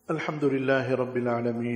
الحمد لله رب العالمين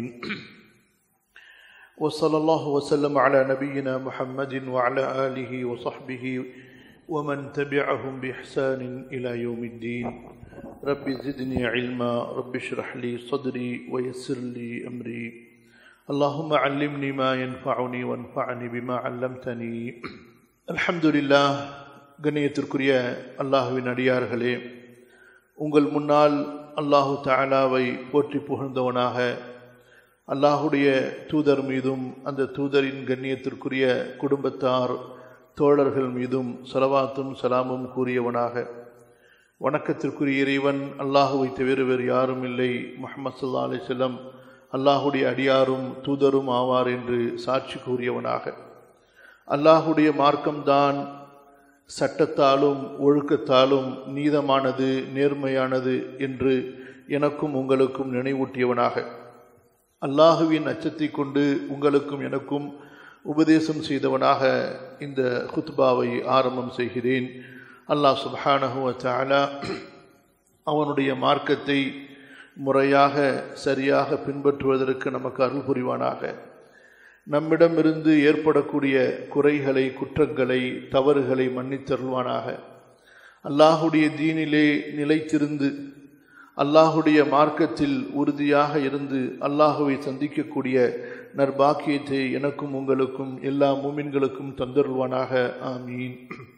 وصلى الله وسلم على نبينا محمد وعلى آله وصحبه ومن تبعهم بإحسان إلى يوم الدين رب زدني علما رب اشرح لي صدري ويسر لي أمري اللهم علمني ما ينفعني وانفعني بما علمتني الحمد لله கண்ணியத்திற்குரிய அல்லாஹுவின் அடியார்களே உங்கள் முன்னால் அல்லாஹு தாலாவை போற்றி புகழ்ந்தவனாக அல்லாஹுடைய தூதர் மீதும் அந்த தூதரின் கண்ணியத்திற்குரிய குடும்பத்தார் தோழர்கள் மீதும் சலவாத்தும் சலாமும் கூறியவனாக வணக்கத்திற்குரிய இறைவன் அல்லாஹுவை தவிர வேறு யாரும் இல்லை முகமது சல்லா அலி செல்லம் அல்லாஹுடைய அடியாரும் தூதரும் ஆவார் என்று சாட்சி கூறியவனாக அல்லாஹுடைய மார்க்கம்தான் சட்டத்தாலும் ஒழுக்கத்தாலும் நீதமானது நேர்மையானது என்று எனக்கும் உங்களுக்கும் நினைவூட்டியவனாக அல்லாஹுவின் அச்சத்தை கொண்டு உங்களுக்கும் எனக்கும் உபதேசம் செய்தவனாக இந்த குத்பாவை ஆரம்பம் செய்கிறேன் அல்லாஹ் சுபஹானஹுவ தாலா அவனுடைய மார்க்கத்தை முறையாக சரியாக பின்பற்றுவதற்கு நமக்கு அருள் புரிவானாக நம்மிடமிருந்து ஏற்படக்கூடிய குறைகளை குற்றங்களை தவறுகளை மன்னித்தருள்வானாக அல்லாஹுடைய தீனிலே நிலைத்திருந்து அல்லாஹுடைய மார்க்கத்தில் உறுதியாக இருந்து அல்லாஹுவை சந்திக்கக்கூடிய நற்பாக்கியத்தை எனக்கும் உங்களுக்கும் எல்லா மூமின்களுக்கும் தந்தருள்வானாக ஆமீன்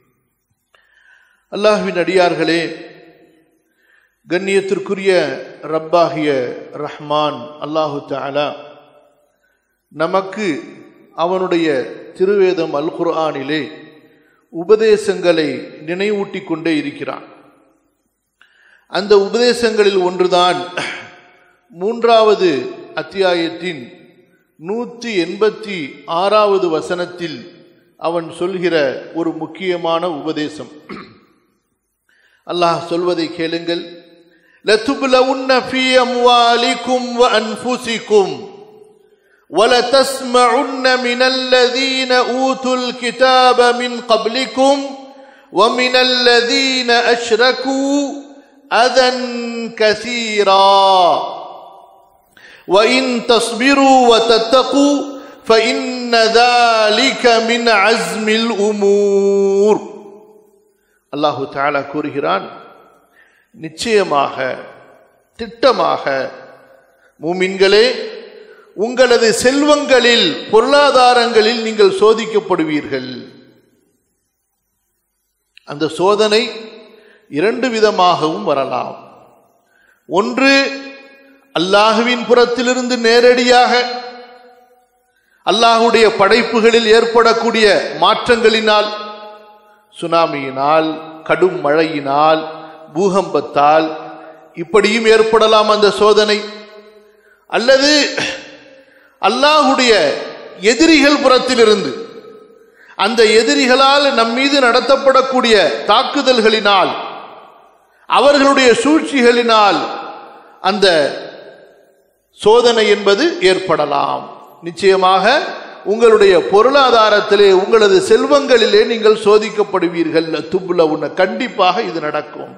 அல்லாஹுவின் அடியார்களே கண்ணியத்திற்குரிய ரப்பாகிய ரஹ்மான் அல்லாஹு தாலா நமக்கு அவனுடைய திருவேதம் அல் குர்ஆனிலே உபதேசங்களை நினைவூட்டி கொண்டே இருக்கிறான் அந்த உபதேசங்களில் ஒன்றுதான் மூன்றாவது அத்தியாயத்தின் நூற்றி எண்பத்தி ஆறாவது வசனத்தில் அவன் சொல்கிற ஒரு முக்கியமான உபதேசம் அல்லாஹ் சொல்வதை கேளுங்கள் லத்துபுலவுன்ன ஃபீ அம்வாலிக்கும் வ அன்ஃபுசிக்கும் ولتسمعن من الذين اوتوا الكتاب من قبلكم ومن الذين اشركوا اذى كثيرا وان تصبروا وتتقوا فان ذلك من عزم الامور الله تعالى கூறுகிறான் நிச்சயமாக திட்டமாக மூமின்களே உங்களது செல்வங்களில் பொருளாதாரங்களில் நீங்கள் சோதிக்கப்படுவீர்கள் அந்த சோதனை இரண்டு விதமாகவும் வரலாம் ஒன்று அல்லாஹுவின் புறத்திலிருந்து நேரடியாக அல்லாஹுடைய படைப்புகளில் ஏற்படக்கூடிய மாற்றங்களினால் சுனாமியினால் கடும் மழையினால் பூகம்பத்தால் இப்படியும் ஏற்படலாம் அந்த சோதனை அல்லது அல்லாஹுடைய எதிரிகள் புறத்திலிருந்து அந்த எதிரிகளால் நம் மீது நடத்தப்படக்கூடிய தாக்குதல்களினால் அவர்களுடைய சூழ்ச்சிகளினால் அந்த சோதனை என்பது ஏற்படலாம் நிச்சயமாக உங்களுடைய பொருளாதாரத்திலே உங்களது செல்வங்களிலே நீங்கள் சோதிக்கப்படுவீர்கள் துப்புல உன்ன கண்டிப்பாக இது நடக்கும்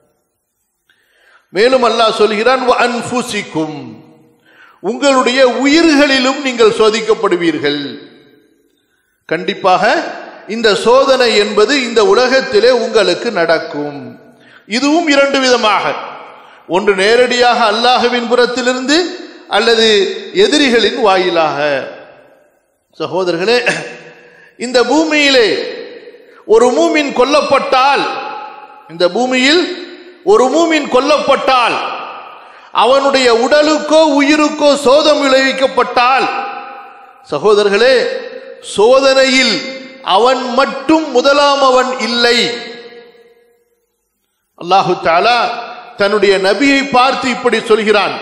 மேலும் அல்லாஹ் சொல்கிறான் அன்புசிக்கும் உங்களுடைய உயிர்களிலும் நீங்கள் சோதிக்கப்படுவீர்கள் கண்டிப்பாக இந்த சோதனை என்பது இந்த உலகத்திலே உங்களுக்கு நடக்கும் இதுவும் இரண்டு விதமாக ஒன்று நேரடியாக அல்லாஹுவின் புறத்திலிருந்து அல்லது எதிரிகளின் வாயிலாக சகோதரர்களே இந்த பூமியிலே ஒரு மூமின் கொல்லப்பட்டால் இந்த பூமியில் ஒரு மூமின் கொல்லப்பட்டால் அவனுடைய உடலுக்கோ உயிருக்கோ சோதம் விளைவிக்கப்பட்டால் சகோதரர்களே சோதனையில் அவன் மட்டும் முதலாம் அவன் இல்லை அல்லாஹு தாலா தன்னுடைய நபியை பார்த்து இப்படி சொல்கிறான்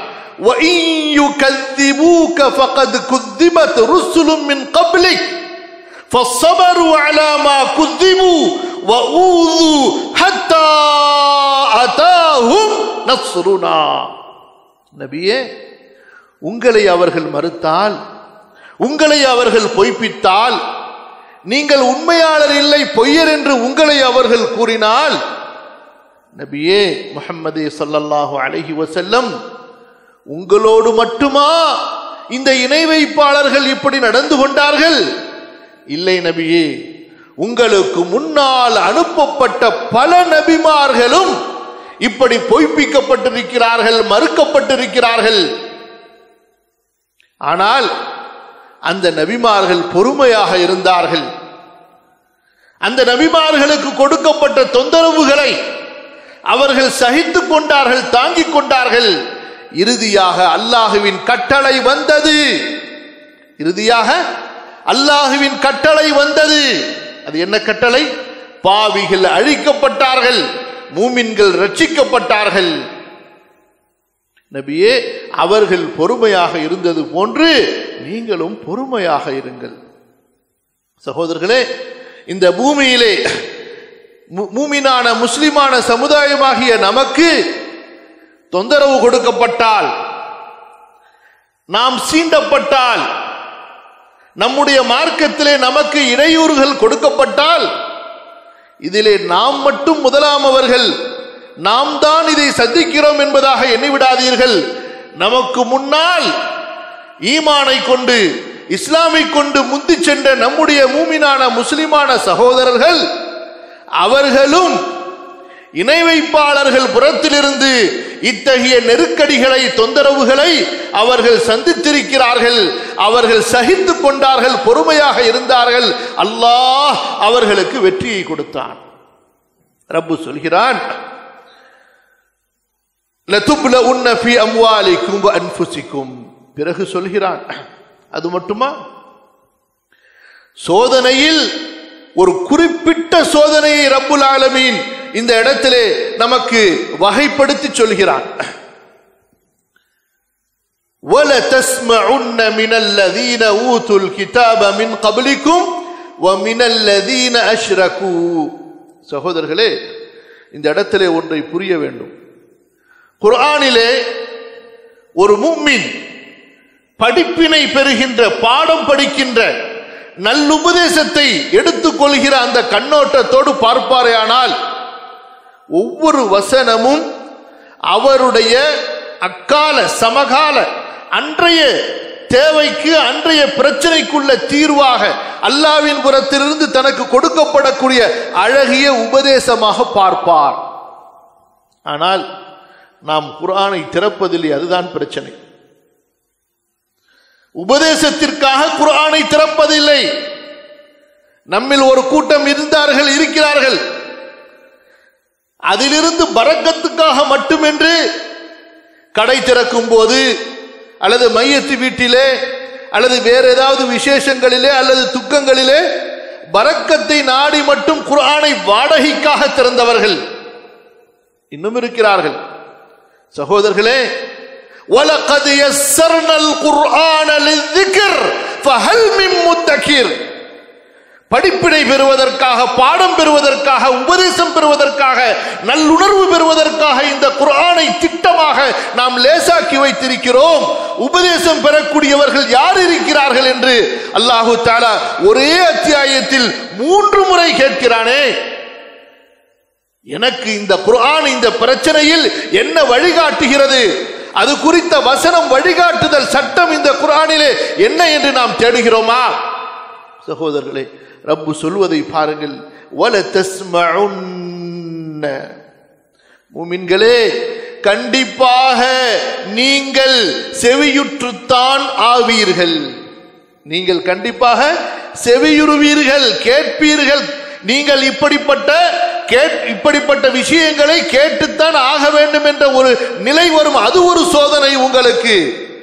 فصبروا على ما كذبوا وأوذوا حتى أتاهم نصرنا நபியே உங்களை அவர்கள் மறுத்தால் உங்களை அவர்கள் பொய்ப்பித்தால் நீங்கள் உண்மையாளர் இல்லை பொய்யர் என்று உங்களை அவர்கள் கூறினால் நபியே முஹம்மதே ஸல்லல்லாஹு அலைஹி வஸல்லம் உங்களோடு மட்டுமா இந்த இணை வைப்பாளர்கள் இப்படி நடந்து கொண்டார்கள் இல்லை நபியே உங்களுக்கு முன்னால் அனுப்பப்பட்ட பல நபிமார்களும் இப்படி பொய்ப்பிக்கப்பட்டிருக்கிறார்கள் மறுக்கப்பட்டிருக்கிறார்கள் ஆனால் அந்த நபிமார்கள் பொறுமையாக இருந்தார்கள் அந்த நபிமார்களுக்கு கொடுக்கப்பட்ட தொந்தரவுகளை அவர்கள் சகித்துக் கொண்டார்கள் தாங்கிக் கொண்டார்கள் இறுதியாக அல்லாஹுவின் கட்டளை வந்தது இறுதியாக அல்லாஹுவின் கட்டளை வந்தது அது என்ன கட்டளை பாவிகள் அழிக்கப்பட்டார்கள் மூமின்கள் ரட்சிக்கப்பட்டார்கள் நபியே அவர்கள் பொறுமையாக இருந்தது போன்று நீங்களும் பொறுமையாக இருங்கள் சகோதரர்களே இந்த பூமியிலே மு- மூமினான முஸ்லிமான சமுதாயமாகிய நமக்கு தொந்தரவு கொடுக்கப்பட்டால் நாம் சீண்டப்பட்டால் நம்முடைய மார்க்கத்திலே நமக்கு இடையூறுகள் கொடுக்கப்பட்டால் இதிலே நாம் மட்டும் முதலாமவர்கள் நாம் தான் இதை சந்திக்கிறோம் என்பதாக எண்ணிவிடாதீர்கள் நமக்கு முன்னால் ஈமானை கொண்டு இஸ்லாமை கொண்டு முந்தி சென்ற நம்முடைய மூமினான முஸ்லிமான சகோதரர்கள் அவர்களும் இணை வைப்பாளர்கள் புறத்திலிருந்து இத்தகைய நெருக்கடிகளை தொந்தரவுகளை அவர்கள் சந்தித்திருக்கிறார்கள் அவர்கள் சகித்துக் கொண்டார்கள் பொறுமையாக இருந்தார்கள் அல்லாஹ் அவர்களுக்கு வெற்றியை கொடுத்தான் ரப்பு சொல்கிறான் லதுப்ல உன்ன ஃபி அம்வாலிக்கும் வ அன்ஃபுசிக்கும் பிறகு சொல்கிறான் அது மட்டுமா சோதனையில் ஒரு குறிப்பிட்ட சோதனையை ரப்புல் ஆலமீன் இந்த இடத்திலே நமக்கு வகைப்படுத்தி சொல்கிறான் وَلَتَسْمَعُنَّ مِنَ الَّذِينَ أُوتُوا الْكِتَابَ مِنْ قَبْلِكُمْ وَمِنَ الَّذِينَ أَشْرَكُوا சகோதரர்களே இந்த இடத்திலே ஒன்றை புரிய வேண்டும் குர்ஆனிலே ஒரு மும்மின் படிப்பினை பெறுகின்ற பாடம் படிக்கின்ற நல்லுபதேசத்தை எடுத்துக்கொள்கிற அந்த கண்ணோட்டத்தோடு பார்ப்பாரேயானால் ஒவ்வொரு வசனமும் அவருடைய அக்கால சமகால அன்றைய தேவைக்கு அன்றைய பிரச்சனைக்குள்ள தீர்வாக அல்லாவின் புறத்திலிருந்து தனக்கு கொடுக்கப்படக்கூடிய அழகிய உபதேசமாக பார்ப்பார் ஆனால் நாம் குர்ஆனை திறப்பதில்லை அதுதான் பிரச்சனை உபதேசத்திற்காக குர்ஆனை திறப்பதில்லை நம்மில் ஒரு கூட்டம் இருந்தார்கள் இருக்கிறார்கள் அதிலிருந்து பரக்கத்துக்காக மட்டுமென்று கடை திறக்கும் போது அல்லது மையத்து வீட்டிலே அல்லது வேற ஏதாவது விசேஷங்களிலே அல்லது துக்கங்களிலே பரக்கத்தை நாடி மட்டும் குர்ஆனை வாடகைக்காக திறந்தவர்கள் இன்னும் இருக்கிறார்கள் சகோதரர்களே وَلَقَدْ يَسَّرْنَا الْقُرْآنَ لِلذِّكْرِ فَهَلْ مِن مُّدَّكِرٍ படிப்பினை பெறுவதற்காக பாடம் பெறுவதற்காக உபதேசம் பெறுவதற்காக நல்லுணர்வு பெறுவதற்காக இந்த குர்ஆனை திட்டமாக நாம் லேசாக்கி வைத்திருக்கிறோம் உபதேசம் பெறக்கூடியவர்கள் யார் இருக்கிறார்கள் என்று அல்லாஹு தாலா ஒரே அத்தியாயத்தில் மூன்று முறை கேட்கிறானே எனக்கு இந்த குர்ஆன் இந்த பிரச்சனையில் என்ன வழிகாட்டுகிறது அது குறித்த வசனம் வழிகாட்டுதல் சட்டம் இந்த குர்ஆனிலே என்ன என்று நாம் தேடுகிறோமா சகோதரர்களே ரப்பு சொல்வதை பாருங்கள் வல தஸ்மஉன்ன முமின்களே கண்டிப்பாக நீங்கள் செவியுற்றுத்தான் ஆவீர்கள் நீங்கள் கண்டிப்பாக செவியுறுவீர்கள் கேட்பீர்கள் நீங்கள் இப்படிப்பட்ட கேட் இப்படிப்பட்ட விஷயங்களை கேட்டுத்தான் ஆக வேண்டும் என்ற ஒரு நிலை வரும் அது ஒரு சோதனை உங்களுக்கு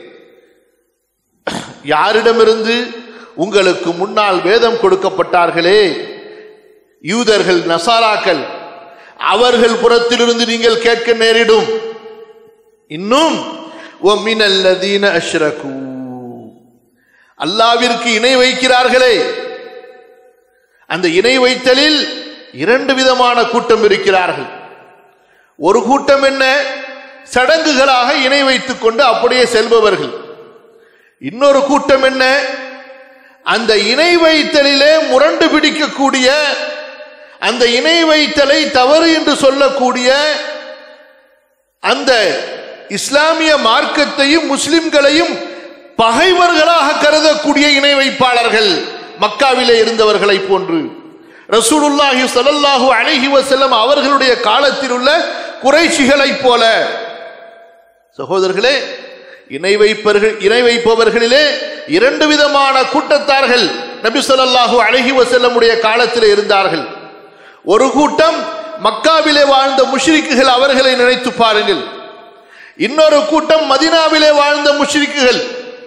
யாரிடமிருந்து உங்களுக்கு முன்னால் வேதம் கொடுக்கப்பட்டார்களே யூதர்கள் நசாராக்கள் அவர்கள் புறத்திலிருந்து நீங்கள் கேட்க நேரிடும் இன்னும் وَمِنَ الَّذِينَ أَشْرَكُوا அல்லாவிற்கு இணை வைக்கிறார்களே அந்த இணை வைத்தலில் இரண்டு விதமான கூட்டம் இருக்கிறார்கள் ஒரு கூட்டம் என்ன சடங்குகளாக இணை வைத்துக் கொண்டு அப்படியே செல்பவர்கள் இன்னொரு கூட்டம் என்ன அந்த இணை வைத்தலிலே முரண்டு பிடிக்கக்கூடிய அந்த இணை வைத்தலை தவறு என்று சொல்லக்கூடிய அந்த இஸ்லாமிய மார்க்கத்தையும் முஸ்லிம்களையும் பகைவர்களாக கருதக்கூடிய இணை வைப்பாளர்கள் மக்காவிலே இருந்தவர்களை போன்று ரசூலுல்லாஹி ஸல்லல்லாஹு அலைஹி வஸல்லம் அவர்களுடைய காலத்தில் உள்ள குறைஷிகளைப் போல சகோதரர்களே இணை வைப்பவர்கள் இணை வைப்பவர்களிலே இரண்டு விதமான கூட்டத்தார்கள் நபி ஸல்லல்லாஹு அலைஹி வஸல்லமுடைய காலத்தில் இருந்தார்கள் ஒரு கூட்டம் மக்காவிலே வாழ்ந்த முஷ்ரிக்குகள் அவர்களை நினைத்து பாருங்கள் இன்னொரு கூட்டம் மதினாவிலே வாழ்ந்த முஷ்ரிக்குகள்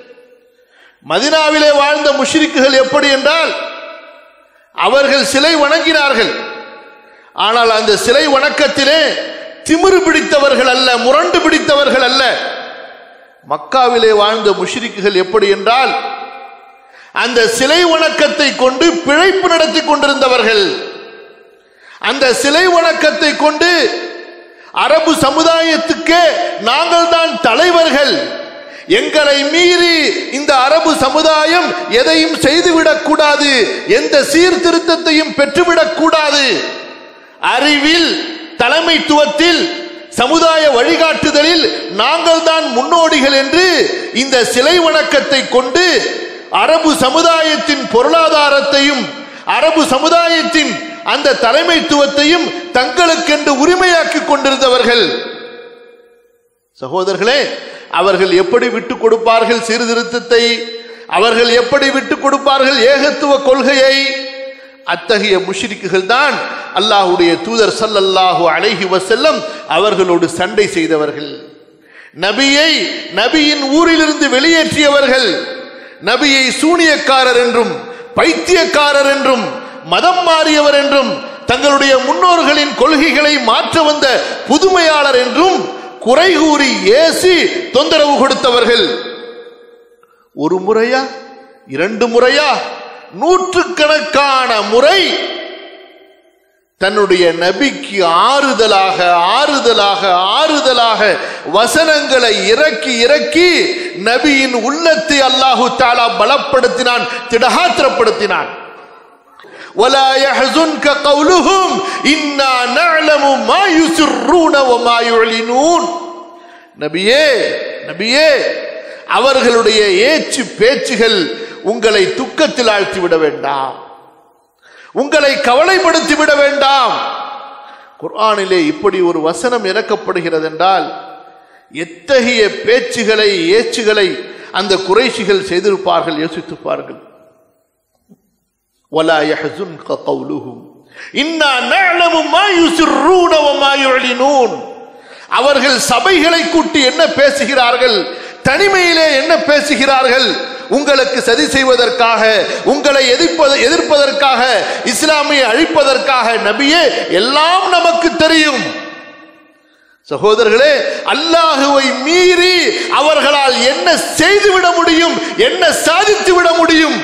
மதினாவிலே வாழ்ந்த முஷ்ரிக்குகள் எப்படி என்றால் அவர்கள் சிலை வணங்கினார்கள் ஆனால் அந்த சிலை வணக்கத்திலே திமிரு பிடித்தவர்கள் அல்ல முரண்டு பிடித்தவர்கள் அல்ல மக்காவிலே வாழ்ந்த முஷ்ரிக்குகள் எப்படி என்றால் அந்த சிலை வணக்கத்தை கொண்டு பிழைப்பு நடத்தி கொண்டிருந்தவர்கள் அந்த சிலை வணக்கத்தை கொண்டு அரபு சமுதாயத்துக்கே நாங்கள் தான் தலைவர்கள் எங்களை மீறி இந்த அரபு சமுதாயம் எதையும் செய்துவிடக் கூடாது எந்த சீர்திருத்தத்தையும் பெற்றுவிடக் கூடாது அறிவில் தலைமைத்துவத்தில் சமுதாய வழிகாட்டுதலில் நாங்கள் தான் முன்னோடிகள் என்று இந்த சிலை வணக்கத்தை கொண்டு அரபு சமுதாயத்தின் பொருளாதாரத்தையும் அரபு சமுதாயத்தின் அந்த தலைமைத்துவத்தையும் தங்களுக்கென்று உரிமையாக்கி கொண்டிருந்தவர்கள் சகோதரர்களே அவர்கள் எப்படி விட்டு கொடுப்பார்கள் சீர்திருத்தத்தை அவர்கள் எப்படி விட்டு கொடுப்பார்கள் ஏகத்துவ கொள்கையை அத்தகைய முஷ்ரிக்குகள் தான் அல்லாஹுடைய தூதர் சல்லல்லாஹு அலைஹி வசல்லம் அவர்களோடு சண்டை செய்தவர்கள் நபியை நபியின் ஊரிலிருந்து வெளியேற்றியவர்கள் நபியை சூனியக்காரர் என்றும் பைத்தியக்காரர் என்றும் மதம் மாறியவர் என்றும் தங்களுடைய முன்னோர்களின் கொள்கைகளை மாற்ற வந்த புதுமையாளர் என்றும் குறை கூறி ஏசி தொந்தரவு கொடுத்தவர்கள் ஒரு முறையா இரண்டு முறையா நூற்றுக்கணக்கான முறை தன்னுடைய நபிக்கு ஆறுதலாக ஆறுதலாக ஆறுதலாக வசனங்களை இறக்கி இறக்கி நபியின் உள்ளத்தை அல்லாஹு தாலா பலப்படுத்தினான் திடகாத்திரப்படுத்தினான் ولا يحزنك قولهم إنا نعلم ما يسرون وما يعلنون நபியே நபியே அவர்களுடைய ஏச்சு பேச்சுகள் உங்களை துக்கத்தில் ஆழ்த்தி விட வேண்டாம் உங்களை கவலைப்படுத்தி விட வேண்டாம் குர்ஆனிலே இப்படி ஒரு வசனம் இறக்கப்படுகிறது என்றால் எத்தகைய பேச்சுகளை ஏச்சுகளை அந்த குறைஷிகள் செய்திருப்பார்கள் யோசித்துப்பார்கள் ولا يحزنك قولهم إنا نعلم ما يسرون وما يعلنون அவர்கள் சபைகளை கூட்டி என்ன பேசுகிறார்கள் தனிமையிலே என்ன பேசுகிறார்கள் உங்களுக்கு சதி செய்வதற்காக உங்களை எதிர்ப்பது எதிர்ப்பதற்காக இஸ்லாமியை அழிப்பதற்காக நபியே எல்லாம் நமக்கு தெரியும் சகோதரர்களே அல்லாஹுவை மீறி அவர்களால் என்ன செய்துவிட முடியும் என்ன சாதித்து விட முடியும்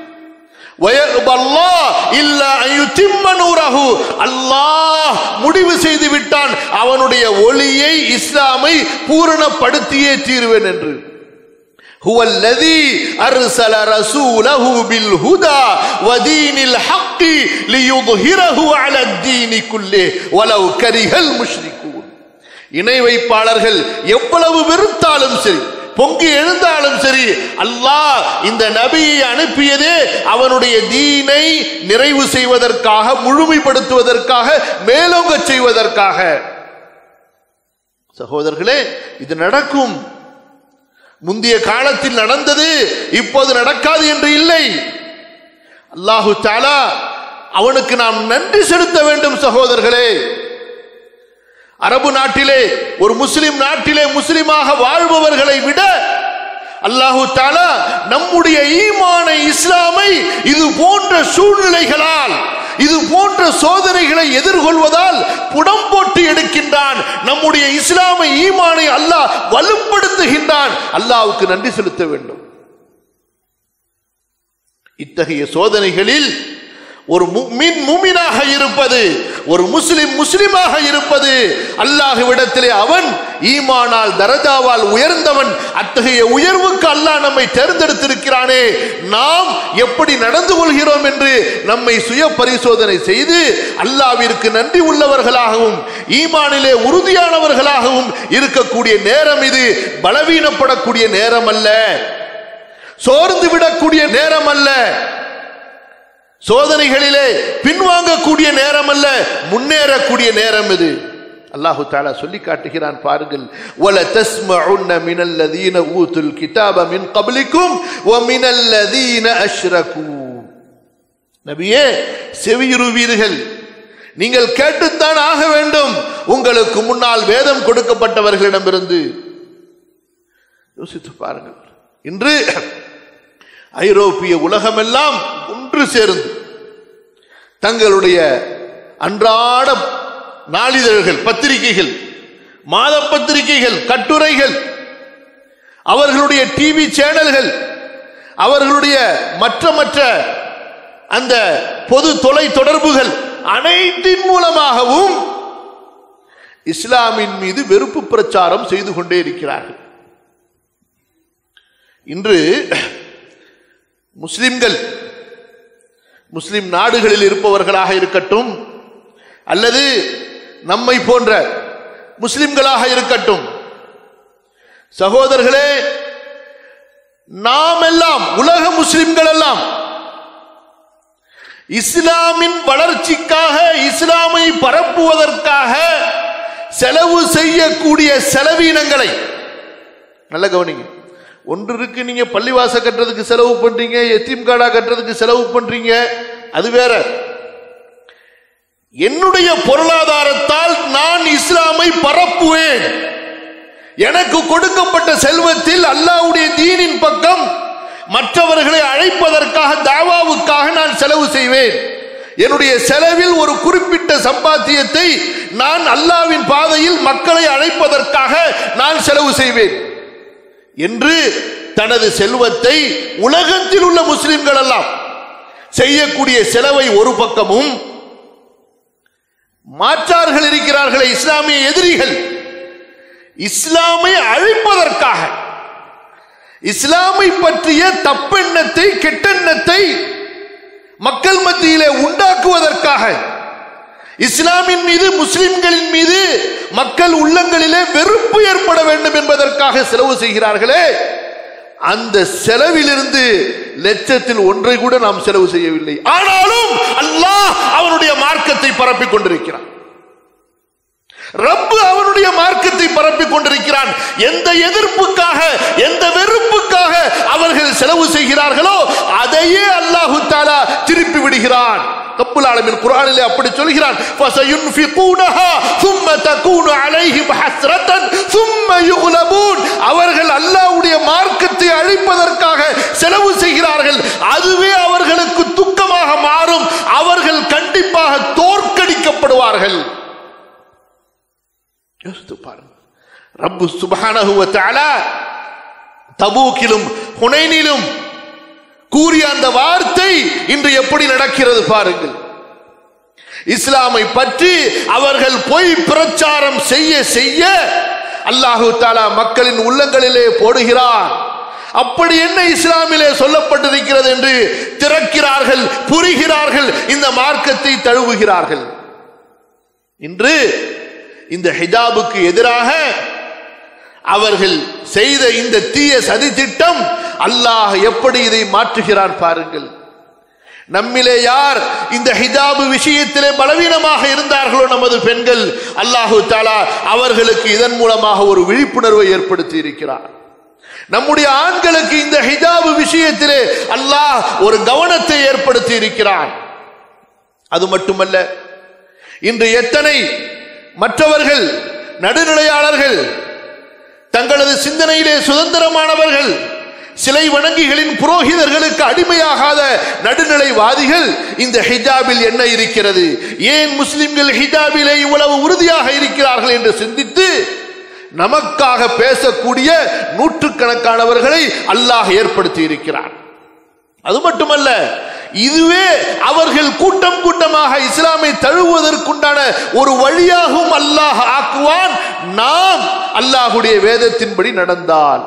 அல்லாஹ் முடிவு செய்து விட்டான் அவனுடைய ஒளியை இஸ்லாமை பூரணப்படுத்தியே தீருவேன் என்று هو الذي أرسل رسوله بالهدى ودين الحق ليظهره على الدين كله ولو كره المشركون இணை வைப்பாளர்கள் எவ்வளவு வெறுத்தாலும் சரி பொங்கி எழுந்தாலும் சரி அல்லாஹ் இந்த நபியை அனுப்பியதே அவனுடைய தீனை நிறைவு செய்வதற்காக முழுமைப்படுத்துவதற்காக மேலோங்க செய்வதற்காக சகோதரர்களே இது நடக்கும் முந்தைய காலத்தில் நடந்தது இப்போது நடக்காது என்று இல்லை அல்லாஹு தாலா அவனுக்கு நாம் நன்றி செலுத்த வேண்டும் சகோதரர்களே அரபு நாட்டிலே ஒரு முஸ்லிம் நாட்டிலே முஸ்லிமாக வாழ்பவர்களை விட அல்லாஹு தாலா நம்முடைய ஈமானை இஸ்லாமை இது போன்ற சூழ்நிலைகளால் இது போன்ற சோதனைகளை எதிர்கொள்வதால் புடம் போட்டு எடுக்கின்றான் நம்முடைய இஸ்லாமை ஈமானை அல்லாஹ் வலுப்படுத்துகின்றான் அல்லாஹ்வுக்கு நன்றி செலுத்த வேண்டும் இத்தகைய சோதனைகளில் ஒரு முக்மின் முமினாக இருப்பது ஒரு முஸ்லிம் முஸ்லிமாக இருப்பது அல்லாஹ்விடத்திலே அவன் ஈமானால் தரஜாவால் உயர்ந்தவன் அத்தகைய உயர்வுக்கு அல்லாஹ் நம்மை தேர்ந்தெடுத்திருக்கிறானே நாம் எப்படி நடந்து கொள்கிறோம் என்று நம்மை சுய பரிசோதனை செய்து அல்லாவிற்கு நன்றி உள்ளவர்களாகவும் ஈமானிலே உறுதியானவர்களாகவும் இருக்கக்கூடிய நேரம் இது பலவீனப்படக்கூடிய நேரம் அல்ல சோர்ந்து விடக்கூடிய நேரம் அல்ல சோதனைகளிலே பின்வாங்கக்கூடிய நேரம் அல்ல முன்னேறக்கூடிய நேரம் இது அல்லாஹு தாலா சொல்லி காட்டுகிறான் பாருங்கள் வல தஸ்மஉன்ன மினல் லதீன ஊதுல் கிதாப மின் கப்லிக்கும் வ மினல் லதீன அஷ்ரகு நபியே செவியுறுவீர்கள் நீங்கள் கேட்டுத்தான் ஆக வேண்டும் உங்களுக்கு முன்னால் வேதம் கொடுக்கப்பட்டவர்களிடமிருந்து யோசித்து பாருங்கள் இன்று ஐரோப்பிய உலகமெல்லாம் ஒன்று சேர்ந்து தங்களுடைய அன்றாட நாளிதழ்கள் பத்திரிகைகள் மாத பத்திரிகைகள் கட்டுரைகள் அவர்களுடைய டிவி சேனல்கள் அவர்களுடைய மற்ற மற்ற அந்த பொது தொலை தொடர்புகள் அனைத்தின் மூலமாகவும் இஸ்லாமின் மீது வெறுப்பு பிரச்சாரம் செய்து கொண்டே இருக்கிறார்கள் இன்று முஸ்லிம்கள் முஸ்லிம் நாடுகளில் இருப்பவர்களாக இருக்கட்டும் அல்லது நம்மை போன்ற முஸ்லிம்களாக இருக்கட்டும் சகோதரர்களே நாம் எல்லாம் உலக முஸ்லிம்கள் எல்லாம் இஸ்லாமின் வளர்ச்சிக்காக இஸ்லாமை பரப்புவதற்காக செலவு செய்யக்கூடிய செலவீனங்களை நல்ல கவனிங்க ஒன்று இருக்கு நீங்க பள்ளிவாச கட்டுறதுக்கு செலவு பண்றீங்க எத்தீம் காடா கட்டுறதுக்கு செலவு பண்றீங்க அது வேற என்னுடைய பொருளாதாரத்தால் நான் இஸ்லாமை பரப்புவேன் எனக்கு கொடுக்கப்பட்ட செல்வத்தில் அல்லாஹ்வுடைய தீனின் பக்கம் மற்றவர்களை அழைப்பதற்காக தாவாவுக்காக நான் செலவு செய்வேன் என்னுடைய செலவில் ஒரு குறிப்பிட்ட சம்பாத்தியத்தை நான் அல்லாவின் பாதையில் மக்களை அழைப்பதற்காக நான் செலவு செய்வேன் என்று தனது செல்வத்தை உலகத்தில் உள்ள முஸ்லிம்கள் எல்லாம் செய்யக்கூடிய செலவை ஒரு பக்கமும் மாற்றார்கள் இருக்கிறார்களே இஸ்லாமிய எதிரிகள் இஸ்லாமை அழிப்பதற்காக இஸ்லாமை பற்றிய தப்பெண்ணத்தை கெட்டெண்ணத்தை மக்கள் மத்தியிலே உண்டாக்குவதற்காக இஸ்லாமின் மீது முஸ்லிம்களின் மீது மக்கள் உள்ளங்களிலே வெறுப்பு ஏற்பட வேண்டும் என்பதற்காக செலவு செய்கிறார்களே அந்த செலவிலிருந்து லட்சத்தில் ஒன்றை கூட நாம் செலவு செய்யவில்லை ஆனாலும் அல்லாஹ் அவனுடைய மார்க்கத்தை பரப்பிக் கொண்டிருக்கிறான் ரப்பு அவனுடைய மார்க்கத்தை பரப்பிக் கொண்டிருக்கிறான் எந்த எதிர்ப்புக்காக எந்த வெறுப்புக்காக அவர்கள் செலவு செய்கிறார்களோ அதையே அல்லாஹு தாலா திருப்பி விடுகிறான் ரப்புல் ஆலமீன் குர்ஆனிலே அப்படி சொல்கிறான் ஃபஸயுன்ஃபிகூனஹா ثم تكون عليهم حسرة ثم يغلبون அவர்கள் அல்லாஹ்வுடைய மார்க்கத்தை அழிப்பதற்காக செலவு செய்கிறார்கள் அதுவே அவர்களுக்கு துக்கமாக மாறும் அவர்கள் கண்டிப்பாக தோற்கடிக்கப்படுவார்கள் யோசித்து பாருங்க ரப்பு சுபஹானஹு வ தஆலா தபூக்கிலும் ஹுனைனிலும் கூறிய அந்த வார்த்தை இன்று எப்படி நடக்கிறது பாருங்கள் இஸ்லாமை பற்றி அவர்கள் பொய் பிரச்சாரம் செய்ய செய்ய அல்லாஹு தாலா மக்களின் உள்ளங்களிலே போடுகிறார் அப்படி என்ன இஸ்லாமிலே சொல்லப்பட்டிருக்கிறது என்று திறக்கிறார்கள் புரிகிறார்கள் இந்த மார்க்கத்தை தழுவுகிறார்கள் இன்று இந்த ஹிஜாபுக்கு எதிராக அவர்கள் செய்த இந்த தீய சதி திட்டம் அல்லாஹ் எப்படி இதை மாற்றுகிறான் பாருங்கள் நம்மிலே யார் இந்த ஹிஜாபு விஷயத்திலே பலவீனமாக இருந்தார்களோ நமது பெண்கள் அல்லாஹு தாலா அவர்களுக்கு இதன் மூலமாக ஒரு விழிப்புணர்வை ஏற்படுத்தி இருக்கிறார் நம்முடைய ஆண்களுக்கு இந்த ஹிஜாபு விஷயத்திலே அல்லாஹ் ஒரு கவனத்தை ஏற்படுத்தி இருக்கிறான் அது மட்டுமல்ல இன்று எத்தனை மற்றவர்கள் நடுநிலையாளர்கள் தங்களது சிந்தனையிலே சுதந்திரமானவர்கள் சிலை வணங்கிகளின் புரோகிதர்களுக்கு அடிமையாகாத நடுநிலைவாதிகள் இந்த ஹிஜாபில் என்ன இருக்கிறது ஏன் முஸ்லிம்கள் ஹிஜாபிலே இவ்வளவு உறுதியாக இருக்கிறார்கள் என்று சிந்தித்து நமக்காக பேசக்கூடிய நூற்றுக்கணக்கானவர்களை அல்லாஹ் ஏற்படுத்தி இருக்கிறார் அது மட்டுமல்ல இதுவே அவர்கள் கூட்டம் கூட்டமாக இஸ்லாமை தழுவுவதற்குண்டான ஒரு வழியாகவும் அல்லாஹ் ஆக்குவான் நாம் அல்லாஹுடைய வேதத்தின்படி நடந்தால்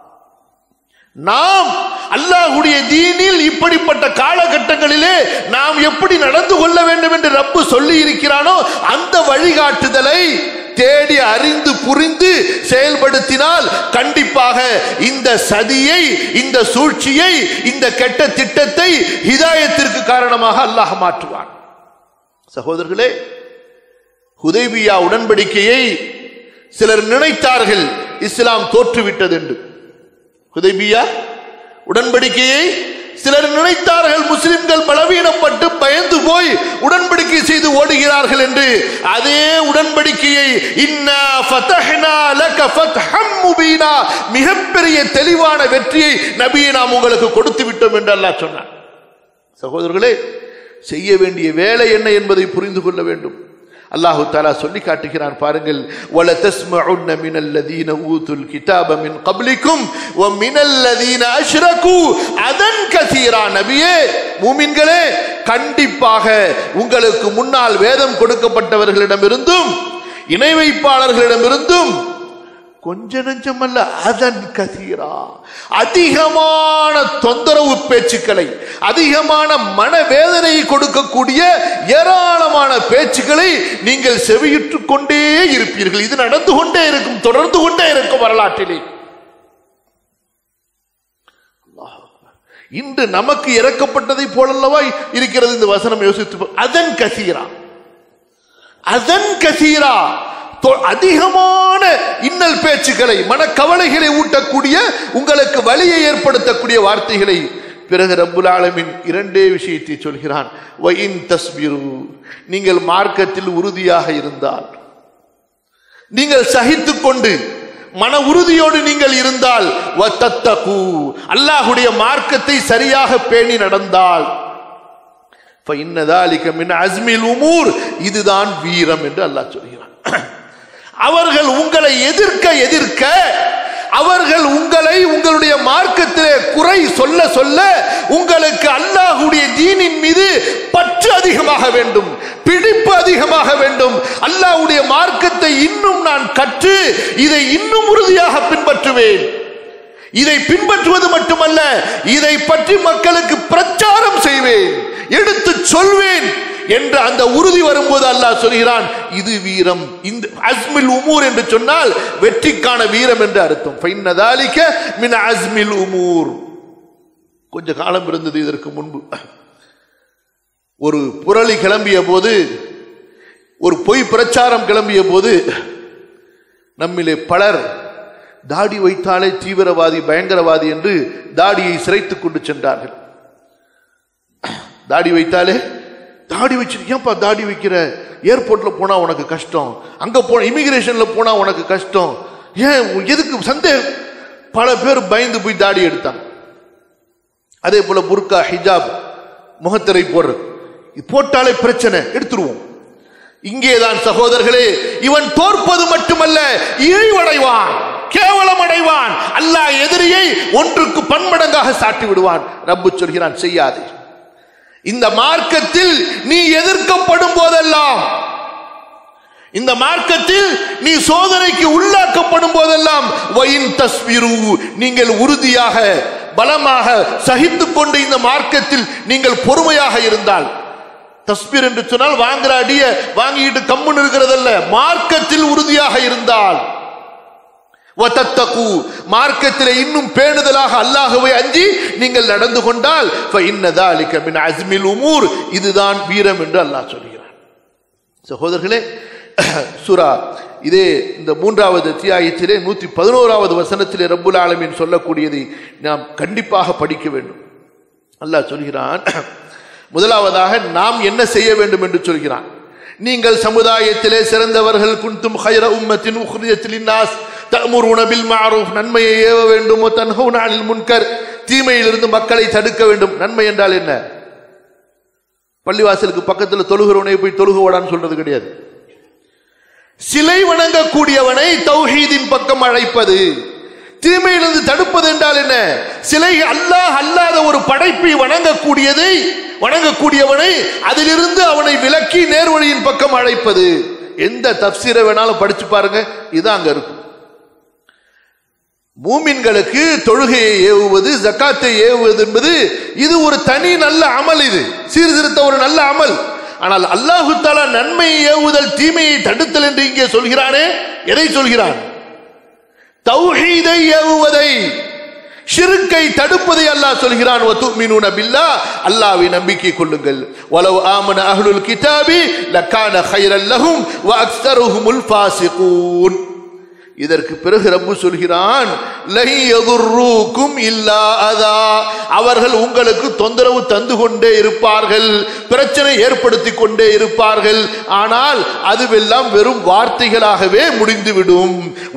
நாம் அல்லாஹுடைய தீனில் இப்படிப்பட்ட காலகட்டங்களிலே நாம் எப்படி நடந்து கொள்ள வேண்டும் என்று ரப்பு சொல்லி இருக்கிறானோ அந்த வழிகாட்டுதலை தேடி அறிந்து புரிந்து செயல்படுத்தினால் கண்டிப்பாக இந்த சதியை இந்த சூழ்ச்சியை இந்த கெட்ட திட்டத்தை ஹிதாயத்திற்கு காரணமாக அல்லாஹ் மாற்றுவான் சகோதரர்களே ஹுதைபியா உடன்படிக்கையை சிலர் நினைத்தார்கள் இஸ்லாம் தோற்றுவிட்டது என்று ஹுதைபியா உடன்படிக்கையை சிலர் நினைத்தார்கள் முஸ்லிம்கள் பலவீனப்பட்டு பயந்து போய் உடன்படிக்கை செய்து ஓடுகிறார்கள் என்று அதே உடன்படிக்கையை இன்னா ஃபதஹ்னா லக ஃபத்ஹம் முபீனா மிகப்பெரிய தெளிவான வெற்றியை நபியை நாம் உங்களுக்கு கொடுத்து விட்டோம் என்று அல்லாஹ் சொன்னார் சகோதரர்களே செய்ய வேண்டிய வேலை என்ன என்பதை புரிந்து கொள்ள வேண்டும் அல்லாஹு தாலா சொல்லி காட்டுகிறான் பாருங்கள் வல தஸ்மஉன்ன மினல் லதீன ஊதுல் கிதாப மின் கப்லிக்கும் வ மினல் லதீன அஷ்ரகு அதன் கசீரா நபியே மூமின்களே கண்டிப்பாக உங்களுக்கு முன்னால் வேதம் கொடுக்கப்பட்டவர்களிடமிருந்தும் இணை வைப்பாளர்களிடமிருந்தும் கொஞ்ச நெஞ்சமல்ல அதன் கசீரா அதிகமான தொந்தரவு பேச்சுக்களை அதிகமான மனவேதனையை கொடுக்கக்கூடிய ஏராளமான பேச்சுக்களை நீங்கள் செவியுற்றுக் கொண்டே இருப்பீர்கள் இது நடந்து கொண்டே இருக்கும் தொடர்ந்து கொண்டே இருக்கும் வரலாற்றிலே இன்று நமக்கு இறக்கப்பட்டதை போலல்லவா இருக்கிறது இந்த வசனம் யோசித்து பா- அதன் கசீரா அதன் கசீரா தொ- அதிகமான இன்னல் பேச்சுக்களை மனக்கவலைகளை ஊட்டக்கூடிய உங்களுக்கு வலியை ஏற்படுத்தக்கூடிய வார்த்தைகளை பிறகு ரப்புல் ஆலமின் இரண்டே விஷயத்தை சொல்கிறான் வயின் தஸ்பிரு நீங்கள் மார்க்கத்தில் உறுதியாக இருந்தால் நீங்கள் சகித்துக் கொண்டு மன உறுதியோடு நீங்கள் இருந்தால் வத்தத்தகு அல்லாஹுடைய மார்க்கத்தை சரியாக பேணி நடந்தால் فإن ذلك من عزم الأمور இதுதான் வீரம் என்று அல்லாஹ் சொல்கிறான் அவர்கள் உங்களை எதிர்க்க எதிர்க்க அவர்கள் உங்களை உங்களுடைய மார்க்கத்திலே குறை சொல்ல சொல்ல உங்களுக்கு அல்லாஹுடைய தீனின் மீது பற்று அதிகமாக வேண்டும் பிடிப்பு அதிகமாக வேண்டும் அல்லாஹ்வுடைய மார்க்கத்தை இன்னும் நான் கற்று இதை இன்னும் உறுதியாக பின்பற்றுவேன் இதை பின்பற்றுவது மட்டுமல்ல இதை பற்றி மக்களுக்கு பிரச்சாரம் செய்வேன் எடுத்து சொல்வேன் என்ற அந்த உறுதி வரும்போது அல்லாஹ் சொல்கிறான் இது வீரம் இந்த அஸ்மில் உமூர் என்று சொன்னால் வெற்றிக்கான வீரம் என்று அர்த்தம் ஃபைன்னதாலிக மின் அஸ்மில் உமூர் கொஞ்ச காலம் இருந்தது இதற்கு முன்பு ஒரு புரளி கிளம்பிய போது ஒரு பொய் பிரச்சாரம் கிளம்பிய போது நம்மிலே பலர் தாடி வைத்தாலே தீவிரவாதி பயங்கரவாதி என்று தாடியை சிரைத்துக் கொண்டு சென்றார்கள் தாடி வைத்தாலே தாடி வச்சு ஏன்பா தாடி வைக்கிற ஏர்போர்ட்ல போனா உனக்கு கஷ்டம் அங்க போன இமிகிரேஷன்ல போனா உனக்கு கஷ்டம் ஏன் எதுக்கு சந்தேகம் பல பேர் பயந்து போய் தாடி எடுத்தாங்க அதே போல புர்கா ஹிஜாப் முகத்திரை போடுறது இது போட்டாலே பிரச்சனை எடுத்துருவோம் இங்கேதான் சகோதரர்களே இவன் தோற்பது மட்டுமல்ல இழிவடைவான் கேவலம் அடைவான் அல்லாஹ் எதிரியை ஒன்றுக்கு பன்மடங்காக சாட்டி விடுவான் ரப்பு சொல்கிறான் செய்யாதே இந்த மார்க்கத்தில் நீ எதிர்க்கப்படும் போதெல்லாம் இந்த மார்க்கத்தில் நீ சோதனைக்கு உள்ளாக்கப்படும் போதெல்லாம் வயின் தஸ்விரு நீங்கள் உறுதியாக பலமாக சகித்துக் கொண்டு இந்த மார்க்கத்தில் நீங்கள் பொறுமையாக இருந்தால் தஸ்பீர் என்று சொன்னால் வாங்குற அடிய வாங்கிட்டு கம்முன்னு இருக்கிறதல்ல மார்க்கத்தில் உறுதியாக இருந்தால் வதத்தகு மார்க்கத்திலே இன்னும் பேணுதலாக அல்லாஹ்வை அஞ்சி நீங்கள் நடந்து கொண்டால் فإن ذلك من عزم الأمور இதுதான் வீரம் என்று அல்லாஹ் சொல்கிறான் சகோதரர்களே சூரா இதே இந்த மூன்றாவது அத்தியாயத்திலே நூத்தி பதினோராவது வசனத்திலே ரப்புல் ஆலமீன் சொல்லக்கூடியதை நாம் கண்டிப்பாக படிக்க வேண்டும் அல்லாஹ் சொல்கிறான் முதலாவதாக நாம் என்ன செய்ய வேண்டும் என்று சொல்கிறான் நீங்கள் சமுதாயத்திலே சிறந்தவர்கள் குன்தும் ஹைர உம்மத்தின் உஹ்ரியத்தில் நாஸ் தமுருன பில் மாரூஃப் நன்மையை ஏவ வேண்டும் தன்ஹவுன அனில் முன்கர் தீமையிலிருந்து மக்களை தடுக்க வேண்டும் நன்மை என்றால் என்ன பள்ளிவாசலுக்கு பக்கத்துல தொழுகிறவனை போய் தொழுக ஓடான்னு சொல்றது கிடையாது சிலை வணங்கக்கூடியவனை தௌஹீதின் பக்கம் அழைப்பது தீமையிலிருந்து தடுப்பது என்றால் என்ன சிலை அல்லாஹ் அல்லாத ஒரு படைப்பை வணங்கக்கூடியதை வணங்கக்கூடியவனை அதிலிருந்து அவனை விலக்கி நேர்வழியின் பக்கம் அழைப்பது எந்த தப்சீரை வேணாலும் படிச்சு பாருங்க இது அங்க இருக்கும் மூமின்களுக்கு தொழுகையை ஏவுவது ஜக்காத்தை ஏவுவது என்பது இது ஒரு தனி நல்ல அமல் இது சீர்திருத்த ஒரு நல்ல அமல் ஆனால் அல்லாஹு தாலா நன்மையை ஏவுதல் தீமையை தடுத்தல் என்று இங்கே சொல்கிறானே எதை சொல்கிறான் தௌஹீதை ஏவுவதை ஷிருக்கை தடுப்பதை அல்லாஹ் சொல்கிறான் வத்துமினூன பில்லா அல்லாஹ்வை நம்பிக்கை கொள்ளுங்கள் வலவ் ஆமன அஹ்லுல் கிதாபி லக்கான கைரல் லஹும் வ அக்ஸருஹுமுல் ஃபாசிகூன் இதற்கு பிறகு ரப்பு சொல்கிறான் லை யதுர்ரூக்கும் இல்லா அதா அவர்கள் உங்களுக்கு தொந்தரவு தந்து கொண்டே இருப்பார்கள் பிரச்சனை ஏற்படுத்தி கொண்டே இருப்பார்கள் ஆனால் அதுவெல்லாம் வெறும் வார்த்தைகளாகவே முடிந்துவிடும்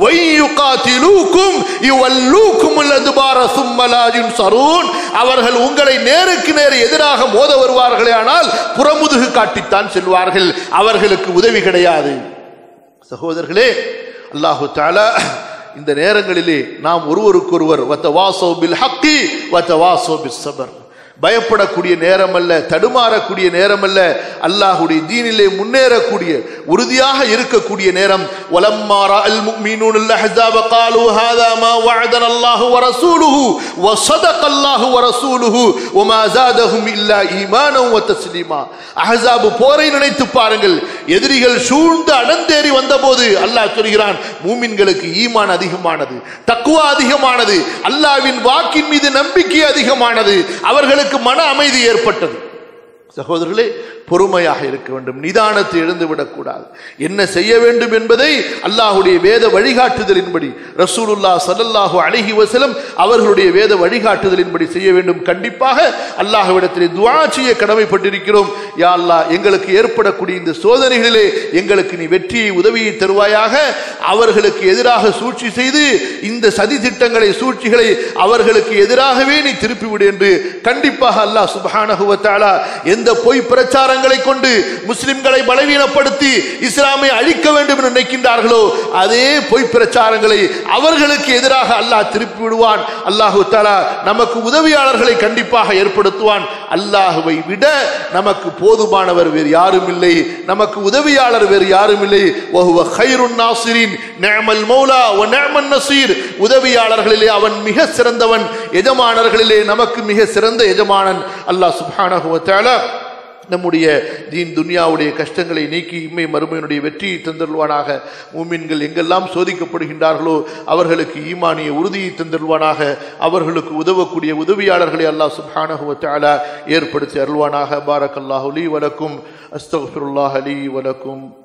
வையுகாத்திலூக்கும் இவல்லூக்கும் அல்லதுபார சும்மலாஜின் சரூன் அவர்கள் உங்களை நேருக்கு நேர் எதிராக மோத வருவார்களே ஆனால் புறமுதுகு காட்டித்தான் செல்வார்கள் அவர்களுக்கு உதவி கிடையாது சகோதரர்களே அல்லாஹு தாலா இந்த நேரங்களிலே நாம் ஒருவருக்கொருவர் வத்த வாசோ பில் ஹக்கி வத்த வாசோ பில் சபர் பயப்படக்கூடிய நேரம் அல்ல தடுமாறக்கூடிய நேரம் அல்ல அல்லாஹுடைய தீனிலே முன்னேறக்கூடிய உறுதியாக இருக்கக்கூடிய நேரம் வலம்மாரா அல் முக்மீனூன் الأحزاب قالوا هذا ما وعدنا الله ورسوله وصدق الله ورسوله وما زادهم إلا إيمانا وتسليما அஹ்ஸாப் போரை நினைத்து பாருங்கள் எதிரிகள் சூழ்ந்து அடந்தேறி வந்தபோது அல்லாஹ் சொல்கிறான் மூமின்களுக்கு ஈமான் அதிகமானது தக்குவா அதிகமானது அல்லாஹ்வின் வாக்கின் மீது நம்பிக்கை அதிகமானது அவர்களுக்கு மன அமைதி ஏற்பட்டது சகோதரர்களே பொறுமையாக இருக்க வேண்டும் நிதானத்தை எழுந்து விடக்கூடாது என்ன செய்ய வேண்டும் என்பதை அல்லாஹுடைய வேத வழிகாட்டுதலின்படி ரசூலுல்லா சல்லல்லாஹு அலைஹி வஸல்லம் அவர்களுடைய வேத வழிகாட்டுதலின்படி செய்ய வேண்டும் கண்டிப்பாக அல்லாஹ்விடத்திலே துஆ செய்ய கடமைப்பட்டிருக்கிறோம் யா அல்லாஹ் எங்களுக்கு ஏற்படக்கூடிய இந்த சோதனைகளிலே எங்களுக்கு நீ வெற்றியை உதவியை தருவாயாக அவர்களுக்கு எதிராக சூழ்ச்சி செய்து இந்த சதி திட்டங்களை சூழ்ச்சிகளை அவர்களுக்கு எதிராகவே நீ திருப்பிவிடு என்று கண்டிப்பாக அல்லாஹ் சுப்ஹானஹு வ தஆலா எந்த பொய் பிரச்சாரங்களை கொண்டு முஸ்லிம்களை பலவீனப்படுத்தி இஸ்லாமை அழிக்க வேண்டும் என்று நினைக்கின்றார்களோ அதே பொய் பிரச்சாரங்களை அவர்களுக்கு எதிராக அல்லாஹ் திருப்பி விடுவான் அல்லாஹு தாலா நமக்கு உதவியாளர்களை கண்டிப்பாக ஏற்படுத்துவான் அல்லாஹுவை விட நமக்கு போதுமானவர் வேறு யாரும் இல்லை நமக்கு உதவியாளர் வேறு யாரும் இல்லை வஹுவ கைருன் நாசிரின் நிஅமல் மௌலா வ நிஅமன் நசீர் உதவியாளர்களிலே அவன் மிக சிறந்தவன் எஜமானர்களிலே நமக்கு மிக சிறந்த எஜமானன் அல்லாஹ் சுப்ஹானஹு வ தஆலா நம்முடைய தீன் துனியாவுடைய கஷ்டங்களை நீக்கி இம்மை மறுமையினுடைய வெற்றியை தந்தருள்வானாக மூமின்கள் எங்கெல்லாம் சோதிக்கப்படுகின்றார்களோ அவர்களுக்கு ஈமானிய உறுதியை தந்தருள்வானாக அவர்களுக்கு உதவக்கூடிய உதவியாளர்களை அல்லாஹ் சுப்ஹானஹு வ தஆலா ஏற்படுத்தி அருள்வானாக பாரக்கல்லாஹு லீ வலக்கும் அஸ்தக்ஃபிருல்லாஹ் லீ வலக்கும்